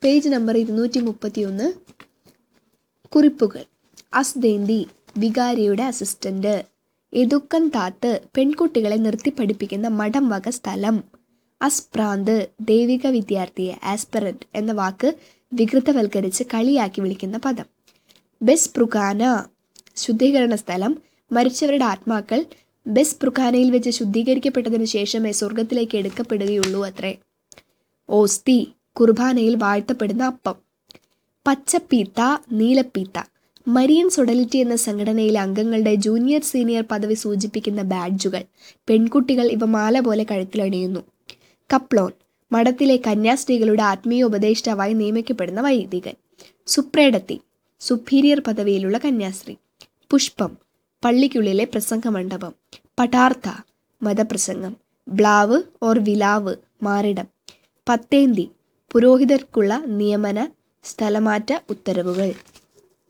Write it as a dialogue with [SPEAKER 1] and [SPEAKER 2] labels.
[SPEAKER 1] page number ഇരുന്നൂറ്റി മുപ്പത്തിയൊന്ന് കുറിപ്പുകൾ അസ്ദേന്തി വികാരിയുടെ അസിസ്റ്റന്റ് എതുക്കൻ താത്ത് പെൺകുട്ടികളെ നിർത്തി പഠിപ്പിക്കുന്ന മഠം വക സ്ഥലം അസ്പ്രാന്ത് ദൈവിക വിദ്യാർത്ഥിയെ ആസ്പെറന്റ് എന്ന വാക്ക് വികൃതവൽക്കരിച്ച് കളിയാക്കി വിളിക്കുന്ന പദം ബെസ് പ്രുഖാന ശുദ്ധീകരണ സ്ഥലം മരിച്ചവരുടെ ആത്മാക്കൾ ബെസ് പ്രുഖാനയിൽ വെച്ച് ശുദ്ധീകരിക്കപ്പെട്ടതിനു ശേഷമേ സ്വർഗത്തിലേക്ക് എടുക്കപ്പെടുകയുള്ളൂ അത്രേ ഓസ്തി കുർബാനയിൽ വാഴ്ത്തപ്പെടുന്ന അപ്പം പച്ചപ്പീത്ത നീലപ്പീത്ത മരിയൻ സൊഡലിറ്റി എന്ന സംഘടനയിലെ അംഗങ്ങളുടെ ജൂനിയർ സീനിയർ പദവി സൂചിപ്പിക്കുന്ന ബാഡ്ജുകൾ പെൺകുട്ടികൾ ഇവ മാല പോലെ കഴുത്തിലണിയുന്നു കപ്ലോൺ മഠത്തിലെ കന്യാസ്ത്രീകളുടെ ആത്മീയ ഉപദേഷ്ടാവായി നിയമിക്കപ്പെടുന്ന വൈദികൻ സുപ്രേഡത്തി സുപ്പീരിയർ പദവിയിലുള്ള കന്യാസ്ത്രീ പുഷ്പം പള്ളിക്കുള്ളിലെ പ്രസംഗ മണ്ഡപം പടാർത്ഥ മതപ്രസംഗം ബ്ലാവ് ഓർ വിലാവ് മാറിടം പത്തേന്തി പുരോഹിതർക്കുള്ള നിയമന സ്ഥലമാറ്റ ഉത്തരവുകൾ